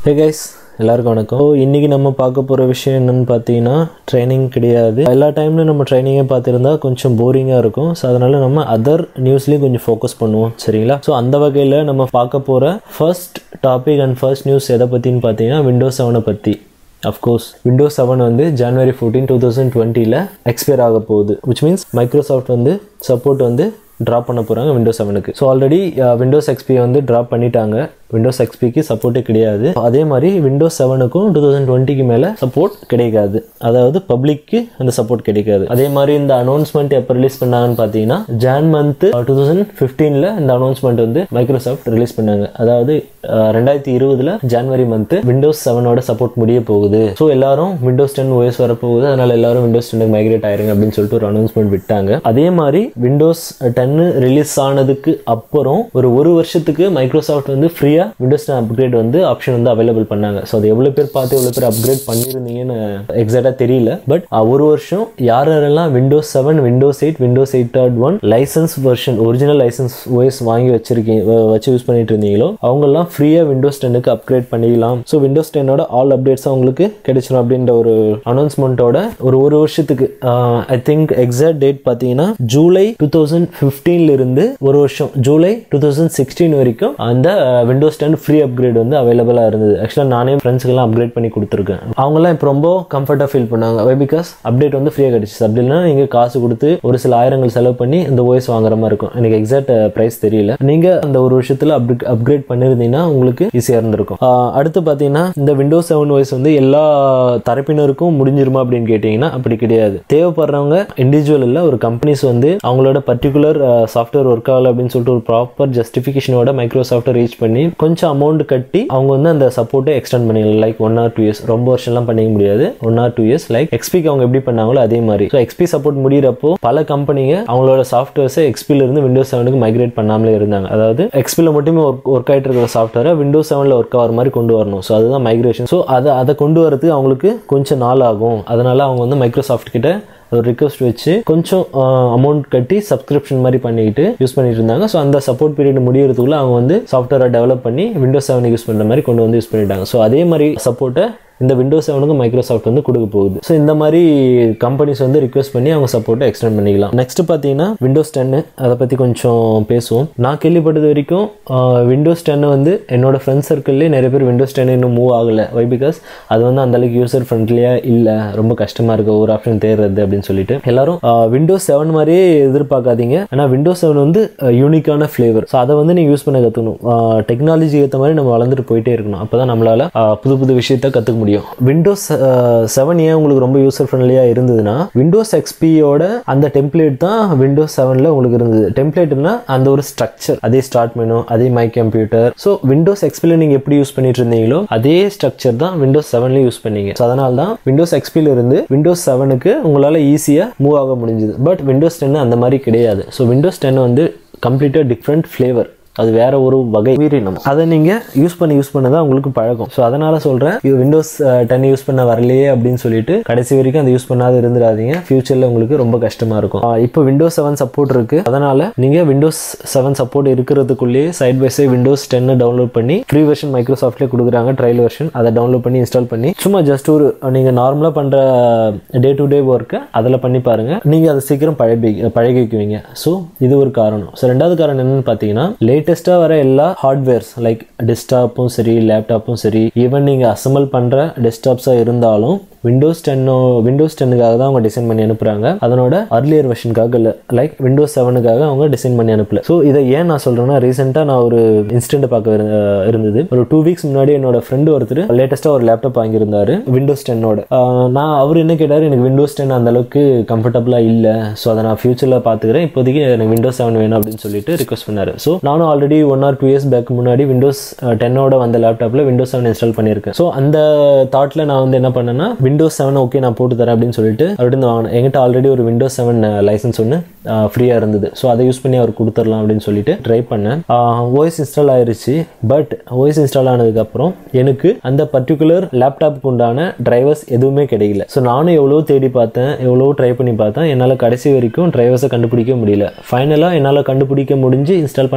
hey guys எல்லாருக்கும் வணக்கம் இன்னைக்கு நம்ம பார்க்க போகிற விஷயம் என்னன்னு பார்த்தீங்கன்னா ட்ரைனிங் கிடையாது எல்லா டைம்லையும் நம்ம ட்ரைனிங்கை பார்த்துருந்தா கொஞ்சம் போரிங்காக இருக்கும் ஸோ அதனால நம்ம அதர் நியூஸ்லேயும் கொஞ்சம் ஃபோக்கஸ் பண்ணுவோம் சரிங்களா ஸோ அந்த வகையில் நம்ம பார்க்க போகிற first topic and first news எதை பற்றின்னு பார்த்தீங்கன்னா விண்டோஸ் செவனை பற்றி அஃப்கோர்ஸ் விண்டோஸ் செவன் வந்து ஜனவரி ஃபோர்டீன் டூ தௌசண்ட் டுவெண்ட்டியில் எக்ஸ்பயர் ஆக போகுது விச் மீன்ஸ் மைக்ரோசாஃப்ட் வந்து சப்போர்ட் வந்து ட்ராப் பண்ண போகிறாங்க விண்டோஸ் செவனுக்கு ஸோ ஆல்ரெடி விண்டோஸ் எக்ஸ்பி வந்து ட்ராப் பண்ணிட்டாங்க விண்டோஸ் எக்ஸ்பிக்கு சப்போர்ட்டே கிடையாது அதே மாதிரி விண்டோஸ் செவனுக்கும் டூ தௌசண்ட் டுவெண்ட்டிக்கு மேலே சப்போர்ட் கிடைக்காது அதாவது பப்ளிக்கு அந்த சப்போர்ட் கிடைக்காது அதே மாதிரி இந்த அனௌன்ஸ்மெண்ட் எப்போ ரிலீஸ் பண்ணாங்கன்னு பார்த்தீங்கன்னா ஜான் மந்த் டூ தௌசண்ட் ஃபிஃப்டீனில் இந்த அனௌன்ஸ்மெண்ட் வந்து மைக்ரோசாஃப்ட் ரிலீஸ் பண்ணாங்க அதாவது அஹ், ரெண்டாயிரத்தி இருபதுல ஜான்வரி மந்த் விண்டோஸ் செவனோட சப்போர்ட் முடிய போகுது ஸோ எல்லாரும் விண்டோஸ் டென் ஓஎஸ் வரப்போகுது அதனால எல்லாரும் விண்டோஸ் டென்னுக்கு மைக்ரேட் ஆயிருங்க அப்படின்னு சொல்லிட்டு ஒரு அனௌன்ஸ்மெண்ட் விட்டாங்க அதே மாதிரி விண்டோஸ் டென்னு ரிலீஸ் ஆனதுக்கு அப்புறம் ஒரு ஒரு வருஷத்துக்கு மைக்ரோசாஃப்ட் வந்து ஃப்ரீயா விண்டோஸ் டென் அப்கிரேட் வந்து ஆப்ஷன் வந்து அவைலபிள் பண்ணாங்க ஸோ அது எவ்வளோ பேர் பார்த்து எவ்வளோ பேர் அப்கிரேட் பண்ணியிருந்தீங்கன்னு எக்ஸாக்டாக தெரியல பட் ஒரு வருஷம் யார் யாரெல்லாம் Windows seven Windows eight Windows eight third one license version original license OS வாங்கி வச்சிருக்கீங்க வ- வச்சு யூஸ் பண்ணிட்டு இருந்தீங்களோ அவங்கெல்லாம் ஃப்ரீயாக விண்டோஸ் டென்னுக்கு அப்கிரேட் பண்ணிக்கலாம் ஸோ விண்டோஸ் டென்னோட ஆல் அப்டேட்ஸ் அவங்களுக்கு கிடைச்சிடும் அப்படின்ற ஒரு அனௌன்ஸ்மெண்ட்டோட ஒரு ஒரு வருஷத்துக்கு ஐ திங்க் எக்ஸாக்ட் டேட் பார்த்தீங்கன்னா ஜூலை டூ தௌசண்ட் ஃபிஃப்டீன்ல இருந்து ஒரு வருஷம் ஜூலை டூ தௌசண்ட் சிக்ஸ்டீன் வரைக்கும் அந்த விண்டோஸ் டென் ஃப்ரீ அப்கிரேட் வந்து அவைலபிளாக இருந்தது ஆக்சுவலாக நானே ஃப்ரெண்ட்ஸுக்கெல்லாம் அப்கிரேட் பண்ணி கொடுத்துருக்கேன் அவங்கெல்லாம் இப்போ ரொம்ப கம்ஃபர்ட்டாக ஃபீல் பண்ணாங்க வை பிகாஸ் அப்டேட் வந்து ஃப்ரீயாக கிடைச்சிச்சு அப்படி இல்லைன்னா நீங்கள் காசு கொடுத்து ஒரு சில ஆயிரங்கள் செலவு பண்ணி இந்த ஓஎஸ் வாங்குற மாதிரி இருக்கும் எனக்கு எக்ஸாக்ட் ப்ரைஸ் தெரியல நீங்கள் அந்த ஒரு வருஷத்தில் அப்டேட் அப்கிரேட் பண்ணியிருந்தீங்கன்னா உங்களுக்கு ஈஸியாக இருந்திருக்கும் ஆஹ் அடுத்து பார்த்தீங்கன்னா இந்த விண்டோஸ் செவன் ஓஎஸ் வந்து எல்லா தரப்பினருக்கும் முடிஞ்சிருமா அப்படின்னு கேட்டிங்கன்னா அப்படி கிடையாது தேவைப்படுறவங்க இண்டிவிஜுவல் இல்லை ஒரு கம்பெனிஸ் வந்து அவங்களோட பர்டிகுலர் சாஃப்ட்வேர் ஒர்க் ஆகல அப்படின்னு சொல்லிட்டு ஒரு ப்ராப்பர் ஜஸ்டிஃபிகேஷனோட மைக்ரோசாஃப்ட்டை ரீச் பண்ணி கொஞ்சம் அமௌண்ட் கட்டி அவங்க வந்து அந்த சப்போர்ட்டை எக்ஸ்டெண்ட் பண்ணிக்கலாம் like one or two years ரொம்ப வருஷம்லாம் பண்ணிக்க முடியாது one or two years like எக்ஸ்பிக்கு அவங்க எப்படி பண்ணாங்களோ அதே மாதிரி ஸோ எக்ஸ்பி சப்போர்ட் முடியிறப்போ பல கம்பெனிங்க அவங்களோட சாஃப்ட்வேர்ஸை எக்ஸ்பில இருந்து விண்டோஸ் செவனுக்கு மைக்ரேட் பண்ணாமலே இருந்தாங்க அதாவது எக்ஸ்பில மட்டுமே ஒர்க் ஒர்க் ஆகிட்டு இருக்கிற சாஃப்ட்வேரை விண்டோஸ் செவனில் ஒர்க் ஆகிற மாதிரி கொண்டு வரணும் ஸோ அதுதான் மைக்ரேஷன் ஸோ அதை அதை கொண்டு வரதுக்கு அவங்களுக்கு கொஞ்சம் நாள் ஆகும் அதனால அவங்க வந்து மைக்ரோசாஃப்ட் கிட்ட ஒரு ரிக்வஸ்ட் வச்சு கொஞ்சம் அமௌண்ட் கட்டி சப்ஸ்கிரிப்ஷன் மாதிரி பண்ணிக்கிட்டு யூஸ் பண்ணிட்டு இருந்தாங்க ஸோ அந்த சப்போர்ட் பீரியட் முடியறதுக்குள்ள அவங்க வந்து சாஃப்ட்வேரை டெவலப் பண்ணி விண்டோஸ் செவன் யூஸ் பண்ணுற மாதிரி கொண்டு வந்து யூஸ் பண்ணிட்டாங்க ஸோ அதே மாதிரி சப்போர்ட்டை இந்த விண்டோஸ் செவனுக்கு மைக்ரோசாஃப்ட் வந்து கொடுக்க போகுது ஸோ இந்த மாதிரி கம்பெனிஸ் வந்து ரிக்வஸ்ட் பண்ணி அவங்க சப்போர்ட்டை எக்ஸ்டெண்ட் பண்ணிக்கலாம் நெக்ஸ்ட் பார்த்தீங்கன்னா விண்டோஸ் டென்னு அதை பற்றி கொஞ்சம் பேசுவோம் நான் கேள்விப்பட்டது வரைக்கும் விண்டோஸ் டென்னு வந்து என்னோட ஃப்ரெண்ட்ஸ் சர்க்கிள்லேயே நிறைய பேர் விண்டோஸ் டென் இன்னும் மூவ் ஆகலை வை பிகாஸ் அது வந்து அந்த அளவுக்கு யூசர் ஃப்ரெண்ட்லியாக இல்லை ரொம்ப கஷ்டமாக இருக்குது ஒரு ஆப்ஷன் தேர்றது அப்படின்னு சொல்லிட்டு எல்லாரும் விண்டோஸ் செவன் மாதிரியே எதிர்பார்க்காதீங்க ஆனால் விண்டோஸ் செவன் வந்து யூனிக்கான ஃப்ளேவர் ஸோ அதை வந்து நீங்கள் யூஸ் பண்ண கற்றுக்கணும் டெக்னாலஜி ஏற்ற மாதிரி நம்ம வளர்ந்துட்டு போயிட்டே இருக்கணும் அப்போ தான் நம்மளால் புது புது விஷயத்த கற்றுக்க முடியும் விண்டோஸ் செவன் ஏன் உங்களுக்கு ரொம்ப யூசர் ஃப்ரெண்ட்லியாக இருந்ததுன்னா விண்டோஸ் எக்ஸ்பியோட அந்த டெம்ப்ளேட் தான் விண்டோஸ் செவனில் உங்களுக்கு இருந்தது டெம்ப்ளேட்னா அந்த ஒரு ஸ்ட்ரக்சர் அதே ஸ்டார்ட் மெனு அதே மை கம்ப்யூட்டர் ஸோ விண்டோஸ் எக்ஸ்பியில் நீங்கள் எப்படி யூஸ் பண்ணிட்டு இருந்தீங்களோ அதே ஸ்ட்ரக்சர் தான் விண்டோஸ் செவன்லேயும் யூஸ் பண்ணீங்க ஸோ அதனால தான் விண்டோஸ் எக்ஸ்பியில் இருந்து விண்டோஸ் செவனுக்கு உங்களால் ஈஸியாக மூவ் ஆக முடிஞ்சுது பட் விண்டோஸ் டென் அந்த மாதிரி கிடையாது ஸோ விண்டோஸ் டென் வந்து கம்ப்ளீட்டாக டிஃப்ரெண்ட் ஃப்ளேவர் அது வேற ஒரு வகை உயிரினம் அதை நீங்கள் யூஸ் பண்ணி யூஸ் பண்ண தான் உங்களுக்கு பழக்கம் ஸோ அதனால சொல்கிறேன் இது விண்டோஸ் டென் யூஸ் பண்ண வரலையே அப்படின்னு சொல்லிட்டு கடைசி வரைக்கும் அதை யூஸ் பண்ணாத இருந்துடாதீங்க ஃபியூச்சரில் உங்களுக்கு ரொம்ப கஷ்டமாக இருக்கும் ஆஹ் இப்போ விண்டோஸ் செவன் சப்போர்ட் இருக்கு அதனால நீங்கள் விண்டோஸ் செவன் சப்போர்ட் இருக்கிறதுக்குள்ளேயே side by side Windows ten download பண்ணி ஃப்ரீ வெர்ஷன் மைக்ரோசாஃப்ட்லேயே கொடுக்குறாங்க ட்ரையல் வெர்ஷன் அதை டவுன்லோட் பண்ணி இன்ஸ்டால் பண்ணி சும்மா ஜஸ்ட் ஒரு நீங்கள் நார்மலாக பண்ணுற டே டு டே ஒர்க்கை அதில் பண்ணி பாருங்க நீங்கள் அதை சீக்கிரம் பழகி பழகிக்குவீங்க ஸோ இது ஒரு காரணம் ஸோ ரெண்டாவது காரணம் என்னன்னு பார்த்தீங்கன்னா லேட்டஸ்ட்டாக வர எல்லா ஹார்ட்வேர்ஸ் லைக் டெஸ்க்டாப்பும் சரி லேப்டாப்பும் சரி ஈவன் நீங்கள் அசம்பிள் பண்ணுற டெஸ்க்டாப்ஸாக இருந்தாலும் விண்டோஸ் டென்னோ விண்டோஸ் டென்னுக்காக தான் அவங்க டிசைன் பண்ணி அனுப்புகிறாங்க அதனோட அர்லியர் வெர்ஷனுக்காக இல்லை லைக் விண்டோஸ் செவனுக்காக அவங்க டிசைன் பண்ணி அனுப்பல ஸோ இதை ஏன் நான் சொல்கிறேன்னா ரீசெண்டாக நான் ஒரு இன்சிடென்ட் பார்க்க இரு- இருந்தது ஒரு டூ வீக்ஸ் முன்னாடி என்னோட ஃப்ரெண்டு ஒருத்தர் லேட்டஸ்ட்டாக ஒரு லேப்டாப் வாங்கியிருந்தாரு விண்டோஸ் டென்னோட நான் அவர் என்ன கேட்டார் எனக்கு விண்டோஸ் டென் அந்த அளவுக்கு கம்ஃபர்டபுளாக இல்லை ஸோ அதை நான் ஃபியூச்சரில் பார்த்துக்கிறேன் இப்போதைக்கு எனக்கு விண்டோஸ் செவன் வேணும் அப்படின்னு சொல்லிட்டு ரிக்வஸ்ட் பண்ணாரு ஸோ நானும் already one or two years back முன்னாடி விண்டோஸ் டென்னோட வந்த லேப்டாப்பில் விண்டோஸ் செவன் இன்ஸ்டால் பண்ணியிருக்கேன் ஸோ அந்த தாட்டில் நான் வந்து என்ன பண்ணேன்னா விண்டோஸ் செவன் ஓகே நான் போட்டு தரேன் அப்படின்னு சொல்லிட்டு அவர்கிட்ட வாங்கினேன் என்கிட்ட ஆல்ரெடி ஒரு விண்டோஸ் செவன் லைசன்ஸ் ஒன்று ஃப்ரீயாக இருந்தது ஸோ அதை யூஸ் பண்ணி அவர் கொடுத்துடலாம் அப்படின்னு சொல்லிட்டு ட்ரை பண்ணேன் ஓஎஸ் இன்ஸ்டால் ஆயிருச்சு பட் ஓஎஸ் இன்ஸ்டால் ஆனதுக்கப்புறம் எனக்கு அந்த பர்டிகுலர் லேப்டாப்புக்கு உண்டான டிரைவர்ஸ் எதுவுமே கிடைக்கல ஸோ நானும் எவ்வளோ தேடி பார்த்தேன் எவ்வளோ ட்ரை பண்ணி பார்த்தேன் என்னால் கடைசி வரைக்கும் டிரைவர்ஸை கண்டுபிடிக்க முடியல ஃபைனலாக என்னால் கண்டுபிடிக்க முடிஞ்சு இன்ஸ்டால் பண்ண முடிஞ்ச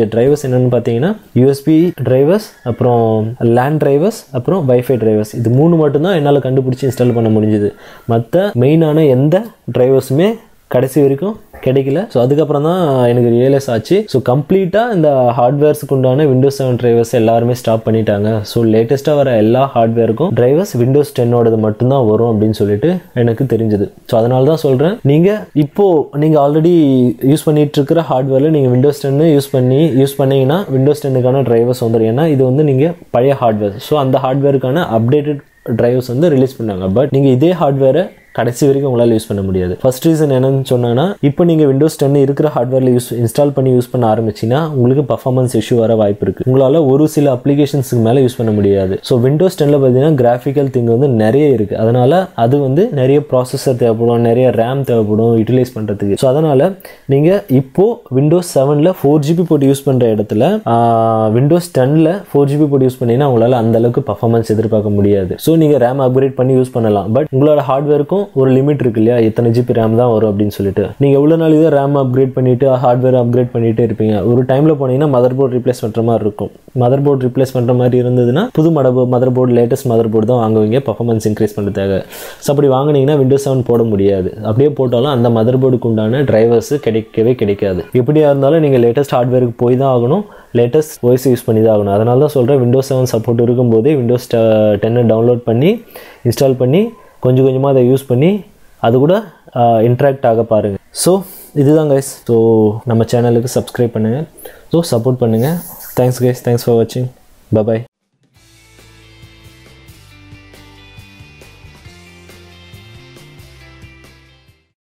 டிரைவர்ஸ் என்னென்னு பார்த்தீங்கன்னா யூஎஸ்பி டிரைவர்ஸ் அப்புறம் லேண்ட் டிரைவர்ஸ் அப்புறம் வைஃபை டிரைவர்ஸ் இது மூணு மட்டும்தான் என்னால் கண்டுபிடிச்சி இன்ஸ்டால் பண்ண முடிஞ்சுது மற்ற மெயினான எந்த டிரைவர்ஸுமே கடைசி வரைக்கும் கிடைக்கல ஸோ அதுக்கப்புறம் தான் எனக்கு ரியலைஸ் ஆச்சு ஸோ கம்ப்ளீட்டாக இந்த ஹார்ட்வேர்ஸுக்கு உண்டான விண்டோஸ் செவன் டிரைவர்ஸ் எல்லாருமே ஸ்டாப் பண்ணிட்டாங்க ஸோ லேட்டஸ்ட்டாக வர எல்லா ஹார்ட்வேருக்கும் டிரைவர்ஸ் விண்டோஸ் டென்னோடது மட்டும்தான் வரும் அப்படின்னு சொல்லிட்டு எனக்கு தெரிஞ்சது ஸோ அதனால தான் சொல்கிறேன் நீங்கள் இப்போது நீங்கள் ஆல்ரெடி யூஸ் பண்ணிட்டு இருக்கிற ஹார்ட்வேரில் நீங்கள் விண்டோஸ் டென்னு யூஸ் பண்ணி யூஸ் பண்ணீங்கன்னா விண்டோஸ் டென்னுக்கான டிரைவர்ஸ் வந்துடும் ஏன்னா இது வந்து நீங்கள் பழைய ஹார்ட்வேர் ஸோ அந்த ஹார்ட்வேருக்கான அப்டேட்டட் டிரைவர்ஸ் வந்து ரிலீஸ் பண்ணாங்க பட் நீங்கள் இதே ஹார்ட்வேரை கடைசி வரைக்கும் உங்களால் யூஸ் பண்ண முடியாது ஃபர்ஸ்ட் ரீசன் என்னன்னு சொன்னாங்கன்னா இப்போ நீங்கள் விண்டோஸ் டென் இருக்கிற ஹார்ட்வேரில் யூஸ் இன்ஸ்டால் பண்ணி யூஸ் பண்ண ஆரம்பிச்சிங்கன்னா உங்களுக்கு பர்ஃபார்மன்ஸ் இஷ்யூ வர வாய்ப்பு இருக்குது உங்களால் ஒரு சில அப்ளிகேஷன்ஸுக்கு மேலே யூஸ் பண்ண முடியாது ஸோ விண்டோஸ் டென்னில் பார்த்தீங்கன்னா கிராஃபிக்கல் திங் வந்து நிறைய இருக்குது அதனால் அது வந்து நிறைய ப்ராசஸர் தேவைப்படும் நிறைய ரேம் தேவைப்படும் யூட்டிலைஸ் பண்ணுறதுக்கு ஸோ அதனால் நீங்கள் இப்போது விண்டோஸ் செவனில் ஃபோர் ஜிபி போட்டு யூஸ் பண்ணுற இடத்துல விண்டோஸ் டென்னில் ஃபோர் ஜிபி போட்டு யூஸ் பண்ணிங்கன்னா உங்களால் அந்த அளவுக்கு பர்ஃபார்மன்ஸ் எதிர்பார்க்க முடியாது ஸோ நீங்கள் ரேம் அப்கிரேட் பண்ணி யூஸ் பண்ணலாம் பட் உங்களோட ஹார்ட்வேருக்கும் ஒரு லிமிட் இருக்கு இல்லையா எத்தனை ஜிபி ரேம் தான் வரும் அப்படின்னு சொல்லிட்டு நீங்கள் எவ்வளோ நாள் இதை ரேம் அப்கிரேட் பண்ணிட்டு ஹார்ட்வேர் அப்கிரேட் பண்ணிட்டு இருப்பீங்க ஒரு டைமில் போனீங்கன்னா மதர் போர்டு ரிப்ளேஸ் பண்ணுற மாதிரி இருக்கும் மதர் போர்டு ரிப்ளேஸ் பண்ணுற மாதிரி இருந்ததுன்னா புது மட mother board latest mother board தான் வாங்குவீங்க பர்ஃபார்மன்ஸ் இன்க்ரீஸ் பண்ணுறதுக்காக ஸோ அப்படி வாங்கினீங்கன்னா விண்டோஸ் செவன் போட முடியாது அப்படியே போட்டாலும் அந்த மதர் போர்டுக்கு உண்டான டிரைவர்ஸ் கிடைக்கவே கிடைக்காது எப்படியா இருந்தாலும் நீங்கள் லேட்டஸ்ட் ஹார்ட்வேருக்கு போய் தான் ஆகணும் லேட்டஸ்ட் வாய்ஸ் யூஸ் பண்ணி தான் ஆகணும் அதனால தான் சொல்கிறேன் விண்டோஸ் செவன் சப்போர்ட் இருக்கும்போதே விண்டோஸ் டென்னை டவுன்லோட் பண்ணி இன்ஸ்டால் பண்ணி கொஞ்சம் கொஞ்சமாக அதை யூஸ் பண்ணி அது கூட இன்ட்ராக்ட் ஆக பாருங்கள் ஸோ இதுதான் கைஸ் ஸோ நம்ம சேனலுக்கு சப்ஸ்கிரைப் பண்ணுங்கள் ஸோ சப்போர்ட் பண்ணுங்கள் தேங்க்ஸ் கைஸ் தேங்க்ஸ் ஃபார் வாட்சிங் பபாய்